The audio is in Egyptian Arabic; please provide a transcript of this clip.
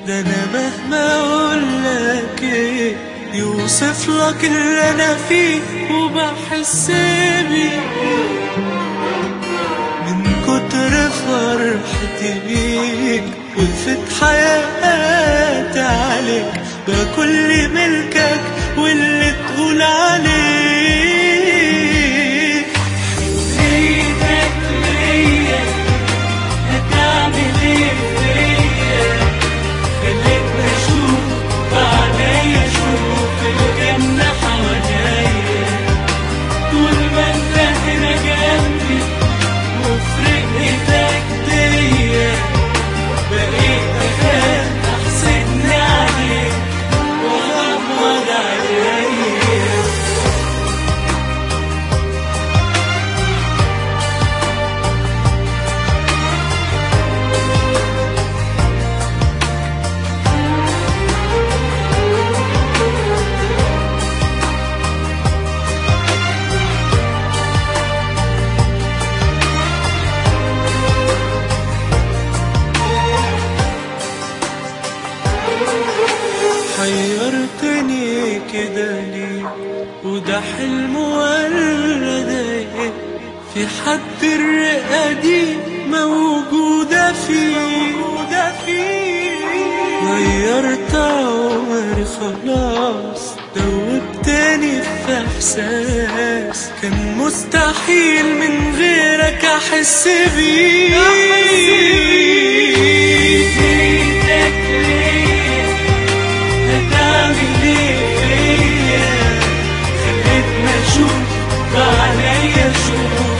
ده انا مهما اقولك ايه يوصف لك اللي انا فيه وبحس بيه من كتر فرحتي بيك وقفت حياتي عليك بكل ملكك واللي تقول عليه حبيتك ليا هتعمل ايه فيا خليتني اشوف بعدي اشوف الجنة حواليا طول ما انت هنا جنبي وفي رقتك ديا بقيت اخاف احسدني عليك واغمض عينيا حيرتني كده ليه وده حلم ولا ده ايه في حد الرئة دي موجودة فيه موجودة فيه غيرت عمري خلاص دوبتني في احساس كان مستحيل من غيرك احس بيه حبيتك ليا هتعمل ايه فيا خليتني اشوف بعينيا اشوف